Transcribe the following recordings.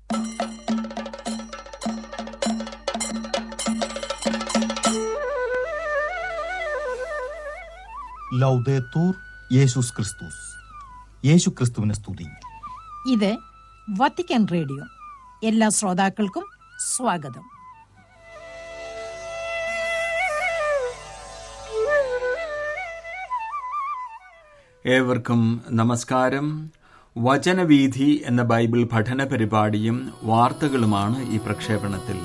ലൗദേത്തൂർ യേശുസ് ക്രിസ്തുസ് യേശു ക്രിസ്തുവിനെ സ്തുതി ഇത് വത്തിക്കാൻ റേഡിയോ എല്ലാ ശ്രോതാക്കൾക്കും സ്വാഗതം ഏവർക്കും നമസ്കാരം വചനവീഥി എന്ന ബൈബിൾ പഠന പരിപാടിയും വാർത്തകളുമാണ് ഈ പ്രക്ഷേപണത്തിൽ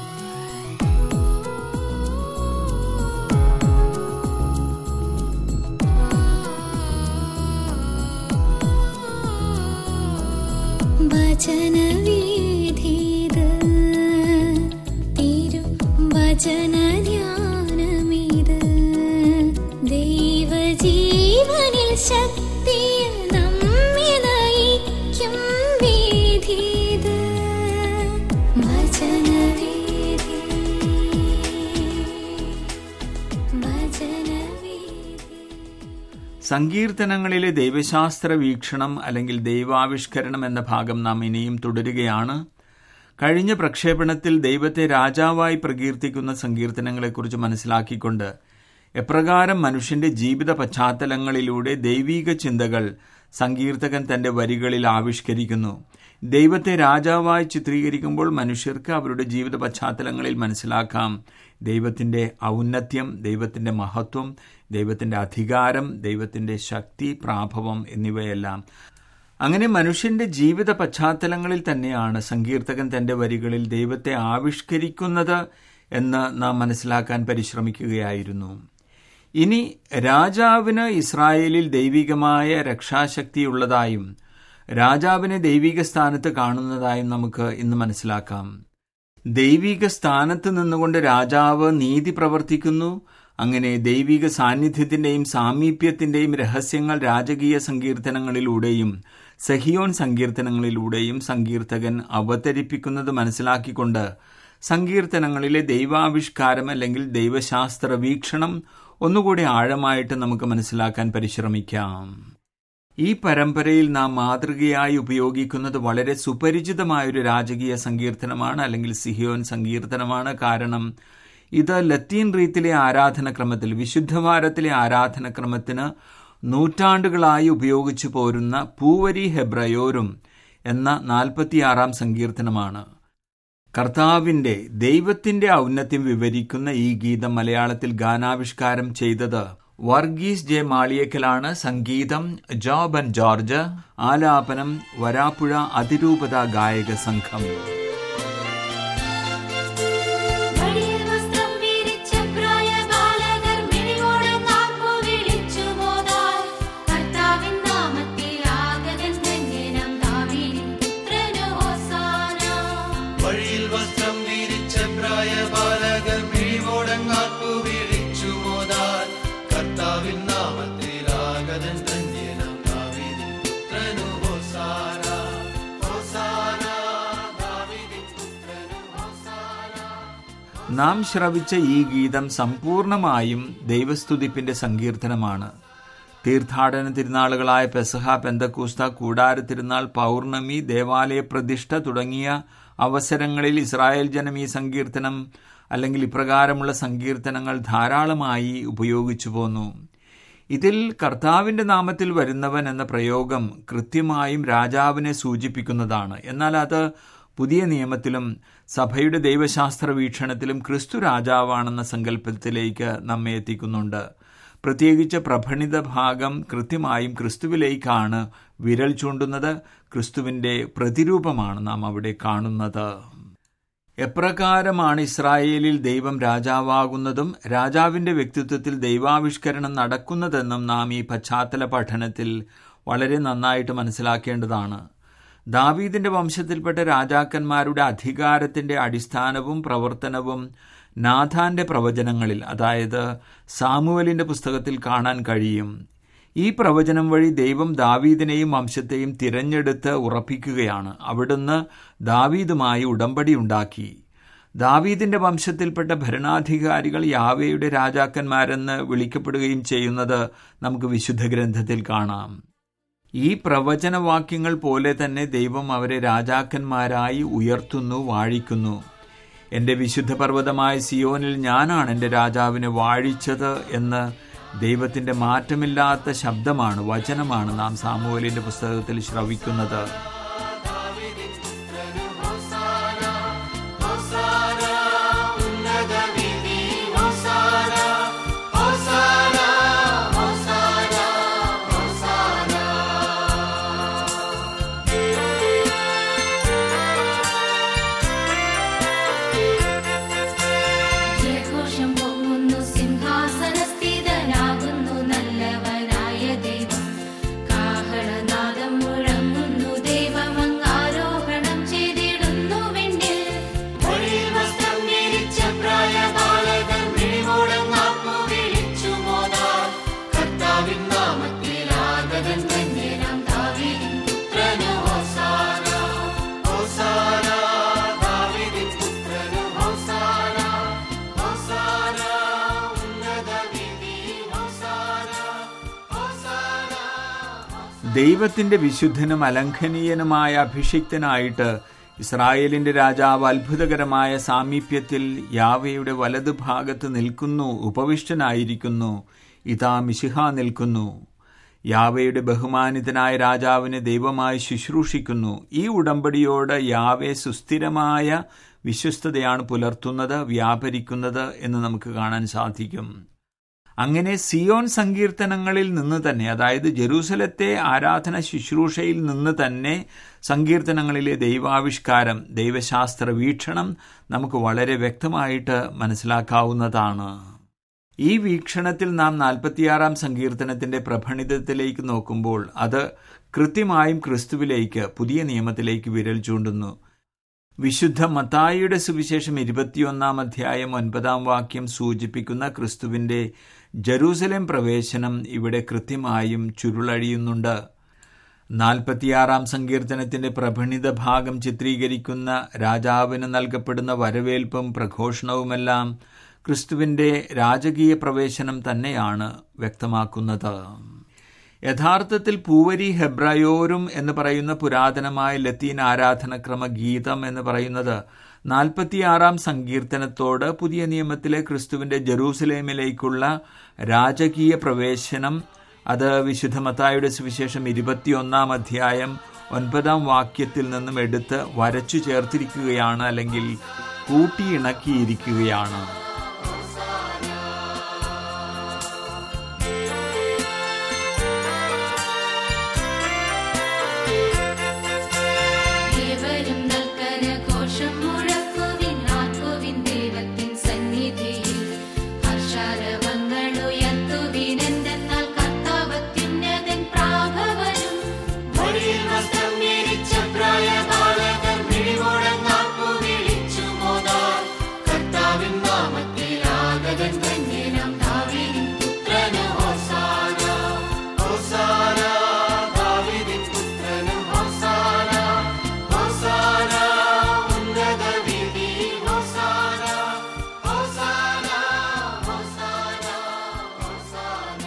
വചനവീഥിത് തിരു വചനധ്യാനമിത് ദൈവജീവനിൽ ശക്തിയിൽ നമ്മെ നയിക്കും വീഥിത് വചനവീഥി വചനവീഥി സങ്കീർത്തനങ്ങളിലെ ദൈവശാസ്ത്ര വീക്ഷണം അല്ലെങ്കിൽ ദൈവാവിഷ്കരണം എന്ന ഭാഗം നാം ഇനിയും തുടരുകയാണ് കഴിഞ്ഞ പ്രക്ഷേപണത്തിൽ ദൈവത്തെ രാജാവായി പ്രകീർത്തിക്കുന്ന സങ്കീർത്തനങ്ങളെക്കുറിച്ച് മനസ്സിലാക്കിക്കൊണ്ട് എപ്രകാരം മനുഷ്യന്റെ ജീവിത പശ്ചാത്തലങ്ങളിലൂടെ ദൈവീക ചിന്തകൾ സങ്കീർത്തകൻ തന്റെ വരികളിൽ ആവിഷ്കരിക്കുന്നു ദൈവത്തെ രാജാവായി ചിത്രീകരിക്കുമ്പോൾ മനുഷ്യർക്ക് അവരുടെ ജീവിത പശ്ചാത്തലങ്ങളിൽ മനസ്സിലാക്കാം ദൈവത്തിന്റെ ഔന്നത്യം ദൈവത്തിന്റെ മഹത്വം ദൈവത്തിന്റെ അധികാരം ദൈവത്തിന്റെ ശക്തി പ്രാഭവം എന്നിവയെല്ലാം അങ്ങനെ മനുഷ്യന്റെ ജീവിത പശ്ചാത്തലങ്ങളിൽ തന്നെയാണ് സങ്കീർത്തകൻ തന്റെ വരികളിൽ ദൈവത്തെ ആവിഷ്കരിക്കുന്നത് എന്ന് നാം മനസ്സിലാക്കാൻ പരിശ്രമിക്കുകയായിരുന്നു ഇനി രാജാവിന് ഇസ്രായേലിൽ ദൈവികമായ രക്ഷാശക്തിയുള്ളതായും രാജാവിനെ ദൈവിക സ്ഥാനത്ത് കാണുന്നതായും നമുക്ക് ഇന്ന് മനസ്സിലാക്കാം ദൈവിക സ്ഥാനത്ത് നിന്നുകൊണ്ട് രാജാവ് നീതി പ്രവർത്തിക്കുന്നു അങ്ങനെ ദൈവിക സാന്നിധ്യത്തിന്റെയും സാമീപ്യത്തിന്റെയും രഹസ്യങ്ങൾ രാജകീയ സങ്കീർത്തനങ്ങളിലൂടെയും സഹിയോൻ സങ്കീർത്തനങ്ങളിലൂടെയും സങ്കീർത്തകൻ അവതരിപ്പിക്കുന്നത് മനസ്സിലാക്കിക്കൊണ്ട് സങ്കീർത്തനങ്ങളിലെ ദൈവാവിഷ്കാരം അല്ലെങ്കിൽ ദൈവശാസ്ത്ര വീക്ഷണം ഒന്നുകൂടി ആഴമായിട്ട് നമുക്ക് മനസ്സിലാക്കാൻ പരിശ്രമിക്കാം ഈ പരമ്പരയിൽ നാം മാതൃകയായി ഉപയോഗിക്കുന്നത് വളരെ സുപരിചിതമായൊരു രാജകീയ സങ്കീർത്തനമാണ് അല്ലെങ്കിൽ സിഹിയോൻ സങ്കീർത്തനമാണ് കാരണം ഇത് ലത്തീൻ റീത്തിലെ ആരാധനക്രമത്തിൽ വിശുദ്ധവാരത്തിലെ ആരാധനക്രമത്തിന് നൂറ്റാണ്ടുകളായി ഉപയോഗിച്ചു പോരുന്ന പൂവരി ഹെബ്രയോരും എന്ന നാൽപ്പത്തിയാറാം സങ്കീർത്തനമാണ് കർത്താവിന്റെ ദൈവത്തിന്റെ ഔന്നത്യം വിവരിക്കുന്ന ഈ ഗീതം മലയാളത്തിൽ ഗാനാവിഷ്കാരം ചെയ്തത് വർഗീസ് ജെ മാളിയേക്കലാണ് സംഗീതം ജോബൻ ജോർജ് ആലാപനം വരാപ്പുഴ അതിരൂപത ഗായക സംഘം വഴിയിൽ വസ്ത്രം വിരിച്ച പ്രായബാലകർ മിഴിവോടെ നാക്കു വിളിച്ചു മോതാൽ കർത്താവിൻ നാമത്തിൽ ആഗതൻ ധന്യനാം ദാവീദിൻ പുത്രന് ഹോസാന വഴിയിൽ വസ്ത്രം വീരിച്ച പ്രായബാലകർ മിഴിവോടങ്ങാക്കു വിളിച്ചു മോതാൽ കർത്താവിൻ നാമത്തിൽ ആഗതൻ ധന്യനാം ദാവീദിൻ പുത്രനു ഹോസാന ഹോസാന ദാവീദിൻ പുത്രനു ഹോസാന നാം ശ്രവിച്ച ഈ ഗീതം സമ്പൂർണമായും ദൈവസ്തുതിപ്പിന്റെ സങ്കീർത്തനമാണ് തീർത്ഥാടന തിരുനാളുകളായ പെസഹ പെന്തക്കൂസ്ത കൂടാര തിരുനാൾ പൗർണമി ദേവാലയ പ്രതിഷ്ഠ തുടങ്ങിയ അവസരങ്ങളിൽ ഇസ്രായേൽ ജനം ഈ സങ്കീർത്തനം അല്ലെങ്കിൽ ഇപ്രകാരമുള്ള സങ്കീർത്തനങ്ങൾ ധാരാളമായി ഉപയോഗിച്ചു പോന്നു ഇതിൽ കർത്താവിന്റെ നാമത്തിൽ വരുന്നവൻ എന്ന പ്രയോഗം കൃത്യമായും രാജാവിനെ സൂചിപ്പിക്കുന്നതാണ് എന്നാൽ അത് പുതിയ നിയമത്തിലും സഭയുടെ ദൈവശാസ്ത്ര വീക്ഷണത്തിലും ക്രിസ്തു രാജാവാണെന്ന സങ്കല്പത്തിലേക്ക് നമ്മെ എത്തിക്കുന്നുണ്ട് പ്രത്യേകിച്ച് പ്രഭണിത ഭാഗം കൃത്യമായും ക്രിസ്തുവിലേക്കാണ് വിരൽ ചൂണ്ടുന്നത് ക്രിസ്തുവിന്റെ പ്രതിരൂപമാണ് നാം അവിടെ കാണുന്നത് എപ്രകാരമാണ് ഇസ്രായേലിൽ ദൈവം രാജാവാകുന്നതും രാജാവിന്റെ വ്യക്തിത്വത്തിൽ ദൈവാവിഷ്കരണം നടക്കുന്നതെന്നും നാം ഈ പശ്ചാത്തല പഠനത്തിൽ വളരെ നന്നായിട്ട് മനസ്സിലാക്കേണ്ടതാണ് ദാവീദിന്റെ വംശത്തിൽപ്പെട്ട രാജാക്കന്മാരുടെ അധികാരത്തിന്റെ അടിസ്ഥാനവും പ്രവർത്തനവും നാഥാന്റെ പ്രവചനങ്ങളിൽ അതായത് സാമുവലിന്റെ പുസ്തകത്തിൽ കാണാൻ കഴിയും ഈ പ്രവചനം വഴി ദൈവം ദാവീദിനെയും വംശത്തെയും തിരഞ്ഞെടുത്ത് ഉറപ്പിക്കുകയാണ് അവിടുന്ന് ദാവീദുമായി ഉടമ്പടി ഉണ്ടാക്കി ദാവീദിന്റെ വംശത്തിൽപ്പെട്ട ഭരണാധികാരികൾ യാവേയുടെ രാജാക്കന്മാരെന്ന് വിളിക്കപ്പെടുകയും ചെയ്യുന്നത് നമുക്ക് വിശുദ്ധ ഗ്രന്ഥത്തിൽ കാണാം ഈ പ്രവചനവാക്യങ്ങൾ പോലെ തന്നെ ദൈവം അവരെ രാജാക്കന്മാരായി ഉയർത്തുന്നു വാഴിക്കുന്നു എൻ്റെ വിശുദ്ധ പർവ്വതമായ സിയോനിൽ ഞാനാണ് എൻ്റെ രാജാവിനെ വാഴിച്ചത് എന്ന് ദൈവത്തിൻ്റെ മാറ്റമില്ലാത്ത ശബ്ദമാണ് വചനമാണ് നാം സാമുവലിൻ്റെ പുസ്തകത്തിൽ ശ്രവിക്കുന്നത് ജയഘോഷം പൊങ്ങുന്നു സിംഹാസനസ്ഥിതനാകുന്നു നല്ലവനായ ദൈവം കാഹളനാദം മുഴങ്ങുന്നു ദൈവമങ്ങാരോഹണം ചെയ്തിടുന്നു വെണ്ണിൽ വഴിയിൽ വസ്ത്രം വിരിച്ച പ്രായബാലകർ മിഴിമൂടങ്ങാപ്പു വിളിച്ചു മോതാൽ കർത്താവിൻ നാമത്തിൽ ആഗതൻ തന്നെ നാം ദാവീദിൻ പുത്രന് ഹോസാന ഹോസാന ദാവീദിൻ പുത്രന് ഹോസാന ഹോസാന ഉന്നത വിധി ഹോസാന ഹോസാന ദൈവത്തിന്റെ വിശുദ്ധനും അലംഘനീയനുമായ അഭിഷിക്തനായിട്ട് ഇസ്രായേലിന്റെ രാജാവ് അത്ഭുതകരമായ സാമീപ്യത്തിൽ യാവയുടെ വലതുഭാഗത്ത് നിൽക്കുന്നു ഉപവിഷ്ടനായിരിക്കുന്നു ഇതാ മിശിഹ നിൽക്കുന്നു യാവയുടെ ബഹുമാനിതനായ രാജാവിനെ ദൈവമായി ശുശ്രൂഷിക്കുന്നു ഈ ഉടമ്പടിയോട് യാവെ സുസ്ഥിരമായ വിശ്വസ്തതയാണ് പുലർത്തുന്നത് വ്യാപരിക്കുന്നത് എന്ന് നമുക്ക് കാണാൻ സാധിക്കും അങ്ങനെ സിയോൻ സങ്കീർത്തനങ്ങളിൽ നിന്ന് തന്നെ അതായത് ജെറൂസലത്തെ ആരാധന ശുശ്രൂഷയിൽ നിന്ന് തന്നെ സങ്കീർത്തനങ്ങളിലെ ദൈവാവിഷ്കാരം ദൈവശാസ്ത്ര വീക്ഷണം നമുക്ക് വളരെ വ്യക്തമായിട്ട് മനസ്സിലാക്കാവുന്നതാണ് ഈ വീക്ഷണത്തിൽ നാം നാൽപ്പത്തിയാറാം സങ്കീർത്തനത്തിന്റെ പ്രഭണിതത്തിലേക്ക് നോക്കുമ്പോൾ അത് കൃത്യമായും ക്രിസ്തുവിലേക്ക് പുതിയ നിയമത്തിലേക്ക് വിരൽ ചൂണ്ടുന്നു വിശുദ്ധ മത്തായിയുടെ സുവിശേഷം ഇരുപത്തിയൊന്നാം അധ്യായം ഒൻപതാം വാക്യം സൂചിപ്പിക്കുന്ന ക്രിസ്തുവിന്റെ ജെറൂസലേം പ്രവേശനം ഇവിടെ കൃത്യമായും ചുരുളഴിയുന്നുണ്ട് നാൽപ്പത്തിയാറാം സങ്കീർത്തനത്തിന്റെ പ്രഭണിത ഭാഗം ചിത്രീകരിക്കുന്ന രാജാവിന് നൽകപ്പെടുന്ന വരവേൽപ്പും പ്രഘോഷണവുമെല്ലാം ക്രിസ്തുവിന്റെ രാജകീയ പ്രവേശനം തന്നെയാണ് വ്യക്തമാക്കുന്നത് യഥാർത്ഥത്തിൽ പൂവരി ഹെബ്രയോരും എന്ന് പറയുന്ന പുരാതനമായ ലത്തീൻ ആരാധനക്രമ ഗീതം എന്ന് പറയുന്നത് നാൽപ്പത്തിയാറാം സങ്കീർത്തനത്തോട് പുതിയ നിയമത്തിലെ ക്രിസ്തുവിന്റെ ജെറൂസലേമിലേക്കുള്ള രാജകീയ പ്രവേശനം അത് വിശുദ്ധ മത്തായുടെ സുവിശേഷം ഇരുപത്തിയൊന്നാം അധ്യായം ഒൻപതാം വാക്യത്തിൽ നിന്നും എടുത്ത് വരച്ചു ചേർത്തിരിക്കുകയാണ് അല്ലെങ്കിൽ കൂട്ടിയിണക്കിയിരിക്കുകയാണ് ഏവരും നൽകര ഘോഷം മുഴക്കുവിൻ ആർക്കുവിൻ ദൈവത്തിൻ സന്നിധിയിൽ ഹർഷാരവങ്ങൾ ഉയർത്തുവിനെന്തെന്നാൽ കർത്താവ് അത്യുന്നതൻ പ്രാഭവനും വഴിയിൽ വസ്ത്രം വിരിച്ച പ്രായബാലകർ മിഴിമുടങ്ങാപ്പു വിളിച്ചു മോതാൽ കർത്താവിൻ നാമത്തിൽ ആഗതൻ തന്നെ നാം ദാവീദിൻ പുത്രന് ഹോസാന ഹോസാന ദാവീദിൻ പുത്രന് ഹോസാന ഹോസാന ഉന്നത വിധി ഹോസാന ഹോസാന ഹോസാന ഹോസാന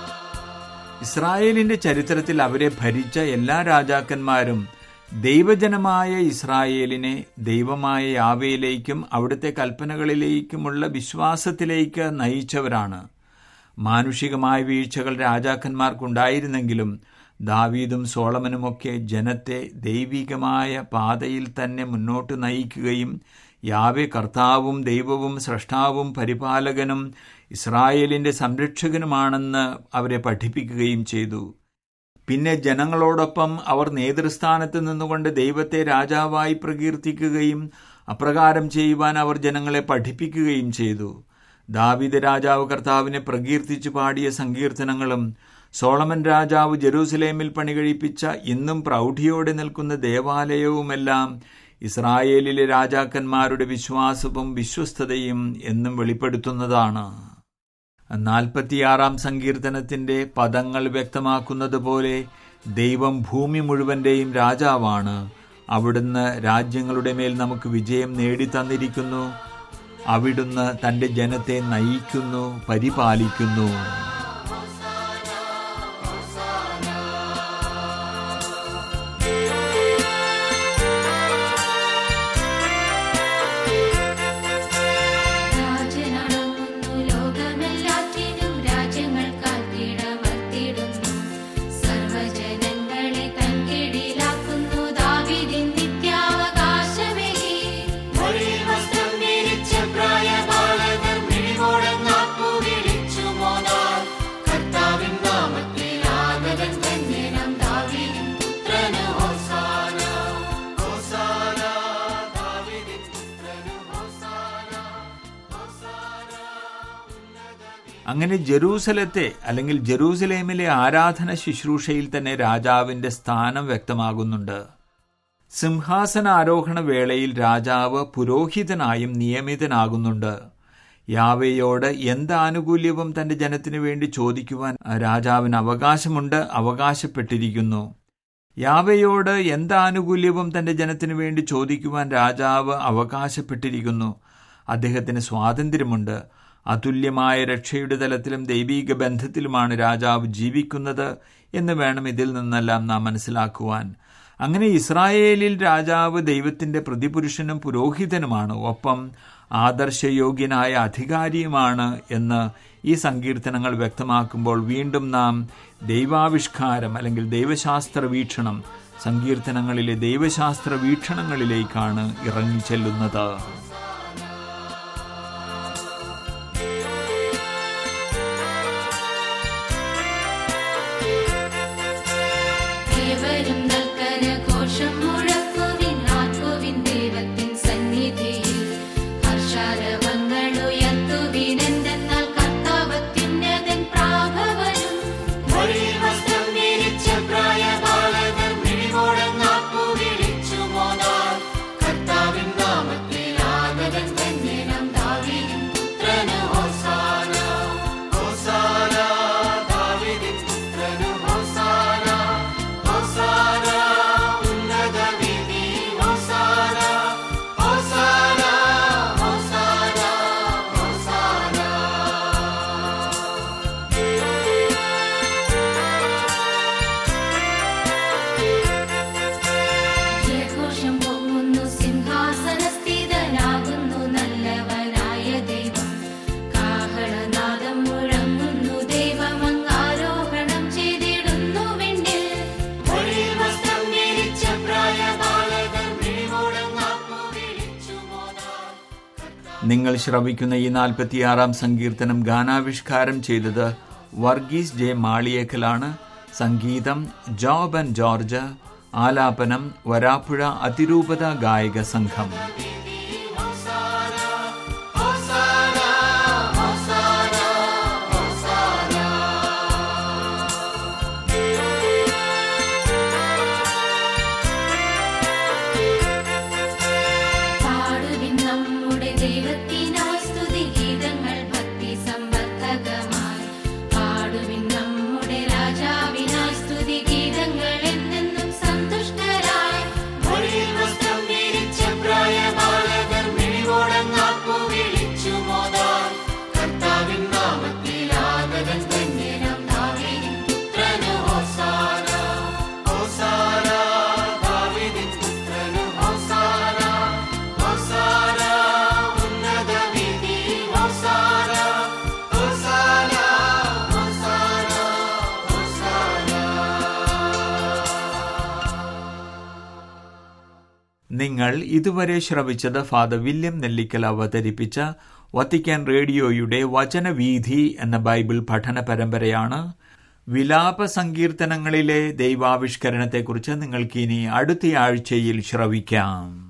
ഇസ്രായേലിന്റെ ചരിത്രത്തിൽ അവരെ ഭരിച്ച എല്ലാ രാജാക്കന്മാരും ദൈവജനമായ ഇസ്രായേലിനെ ദൈവമായ യാവയിലേക്കും അവിടുത്തെ കൽപ്പനകളിലേക്കുമുള്ള വിശ്വാസത്തിലേക്ക് നയിച്ചവരാണ് മാനുഷികമായ വീഴ്ചകൾ രാജാക്കന്മാർക്കുണ്ടായിരുന്നെങ്കിലും ദാവീദും സോളമനുമൊക്കെ ജനത്തെ ദൈവികമായ പാതയിൽ തന്നെ മുന്നോട്ട് നയിക്കുകയും യാവെ കർത്താവും ദൈവവും സ്രഷ്ടാവും പരിപാലകനും ഇസ്രായേലിന്റെ സംരക്ഷകനുമാണെന്ന് അവരെ പഠിപ്പിക്കുകയും ചെയ്തു പിന്നെ ജനങ്ങളോടൊപ്പം അവർ നേതൃസ്ഥാനത്ത് നിന്നുകൊണ്ട് ദൈവത്തെ രാജാവായി പ്രകീർത്തിക്കുകയും അപ്രകാരം ചെയ്യുവാൻ അവർ ജനങ്ങളെ പഠിപ്പിക്കുകയും ചെയ്തു ദാവിദ രാജാവ് കർത്താവിനെ പ്രകീർത്തിച്ചു പാടിയ സങ്കീർത്തനങ്ങളും സോളമൻ രാജാവ് ജെറൂസലേമിൽ പണികഴിപ്പിച്ച ഇന്നും പ്രൗഢിയോടെ നിൽക്കുന്ന ദേവാലയവുമെല്ലാം ഇസ്രായേലിലെ രാജാക്കന്മാരുടെ വിശ്വാസവും വിശ്വസ്തതയും എന്നും വെളിപ്പെടുത്തുന്നതാണ് നാൽപ്പത്തിയാറാം സങ്കീർത്തനത്തിന്റെ പദങ്ങൾ വ്യക്തമാക്കുന്നത് പോലെ ദൈവം ഭൂമി മുഴുവന്റെയും രാജാവാണ് അവിടുന്ന് രാജ്യങ്ങളുടെ മേൽ നമുക്ക് വിജയം നേടിത്തന്നിരിക്കുന്നു അവിടുന്ന് തന്റെ ജനത്തെ നയിക്കുന്നു പരിപാലിക്കുന്നു അങ്ങനെ ജെറൂസലത്തെ അല്ലെങ്കിൽ ജെറൂസലേമിലെ ആരാധന ശുശ്രൂഷയിൽ തന്നെ രാജാവിന്റെ സ്ഥാനം വ്യക്തമാകുന്നുണ്ട് സിംഹാസന ആരോഹണ വേളയിൽ രാജാവ് പുരോഹിതനായും നിയമിതനാകുന്നുണ്ട് യാവയോട് എന്ത് ആനുകൂല്യവും തന്റെ ജനത്തിനു വേണ്ടി ചോദിക്കുവാൻ രാജാവിന് അവകാശമുണ്ട് അവകാശപ്പെട്ടിരിക്കുന്നു യാവയോട് എന്ത് ആനുകൂല്യവും തന്റെ ജനത്തിനു വേണ്ടി ചോദിക്കുവാൻ രാജാവ് അവകാശപ്പെട്ടിരിക്കുന്നു അദ്ദേഹത്തിന് സ്വാതന്ത്ര്യമുണ്ട് അതുല്യമായ രക്ഷയുടെ തലത്തിലും ദൈവീക ബന്ധത്തിലുമാണ് രാജാവ് ജീവിക്കുന്നത് എന്ന് വേണം ഇതിൽ നിന്നെല്ലാം നാം മനസ്സിലാക്കുവാൻ അങ്ങനെ ഇസ്രായേലിൽ രാജാവ് ദൈവത്തിന്റെ പ്രതിപുരുഷനും പുരോഹിതനുമാണ് ഒപ്പം ആദർശയോഗ്യനായ അധികാരിയുമാണ് എന്ന് ഈ സങ്കീർത്തനങ്ങൾ വ്യക്തമാക്കുമ്പോൾ വീണ്ടും നാം ദൈവാവിഷ്കാരം അല്ലെങ്കിൽ ദൈവശാസ്ത്ര വീക്ഷണം സങ്കീർത്തനങ്ങളിലെ ദൈവശാസ്ത്ര വീക്ഷണങ്ങളിലേക്കാണ് ഇറങ്ങിച്ചെല്ലുന്നത് ഏവരും നൽകരഘോഷം മുഴക്കുവിൻ ആർക്കുവിൻ ദൈവത്തിൻ സന്നിധിയിൽ ഹർഷാരവങ്ങളുയർത്തുവിൻ എന്തെന്നാൽ കർത്താവ് അത്യുന്നതൻ പ്രാഭവനും വഴിയിൽ വസ്ത്രം വിരിച്ച പ്രായബാലകർ മിഴിമുഴങ്ങാപ്പു വിളിച്ചു മോതാൽ കർത്താവിൻ നാമത്തിൽ ആഗതൻ തന്നെ നാം ദാവീദിൻ പുത്രന് ഹോസാന ഹോസാന ദാവീദിൻ പുത്രന് ഹോസാന ഹോസാന ഉന്നത വീതി ഹോസാന ഹോസാന ഹോസാന ഹോസാന ജയഘോഷം പൊങ്ങുന്നു സിംഹാസനസ്ഥിതനാകുന്നു നല്ലവനായ ദൈവം കാഹളനാദം മുഴങ്ങുന്നു ദൈവമങ്ങ് ആരോഹണം ചെയ്തിടുന്നു വിണ്ണിൽ വഴിയിൽ വസ്ത്രം വിരിച്ച പ്രായബാലകർ മിഴിമുഴങ്ങാപ്പു വിളിച്ചു മോതാൽ നിങ്ങൾ ശ്രവിക്കുന്ന ഈ നാൽപ്പത്തിയാറാം സങ്കീർത്തനം ഗാനാവിഷ്കാരം ചെയ്തത് വർഗീസ് ജെ മാളിയേക്കലാണ് സംഗീതം ജോബൻ ജോർജ് ആലാപനം വരാപ്പുഴ അതിരൂപത ഗായക സംഘം പാടുവിൻ നമ്മുടെ ദൈവത്തിനായി സ്തുതി ഗീതങ്ങൾ ഭക്തി സമ്പർക്കമായി പാടുവിൻ നമ്മുടെ രാജാവിനായി സ്തുതി ഗീതങ്ങൾ എന്നെന്നും സന്തുഷ്ടരായി വഴിയിൽ വസ്ത്രം വിരിച്ച പ്രായബാലകർ മിഴിമുഴങ്ങാപ്പു വിളിച്ചു മോതാൽ കർത്താവിൻ നാമത്തിൽ ആഗതൻ തന്നെ നാം ദാവീദിൻ പുത്രന് ഹോസാന ഹോസാന ദാവീദിൻ പുത്രന് ഹോസാന ഹോസാന ഉന്നത വീതി ഹോസാന ഹോസാന ഹോസാന ഹോസാന നിങ്ങൾ ഇതുവരെ ശ്രവിച്ചത് ഫാദർ വില്യം നെല്ലിക്കൽ അവതരിപ്പിച്ച വത്തിക്കാൻ റേഡിയോയുടെ വചനവീഥി എന്ന ബൈബിൾ പഠന പരമ്പരയാണ് വിലാപ സങ്കീർത്തനങ്ങളിലെ ദൈവാവിഷ്കരണത്തെക്കുറിച്ച് നിങ്ങൾക്ക് ഇനി അടുത്തയാഴ്ചയിൽ ശ്രവിക്കാം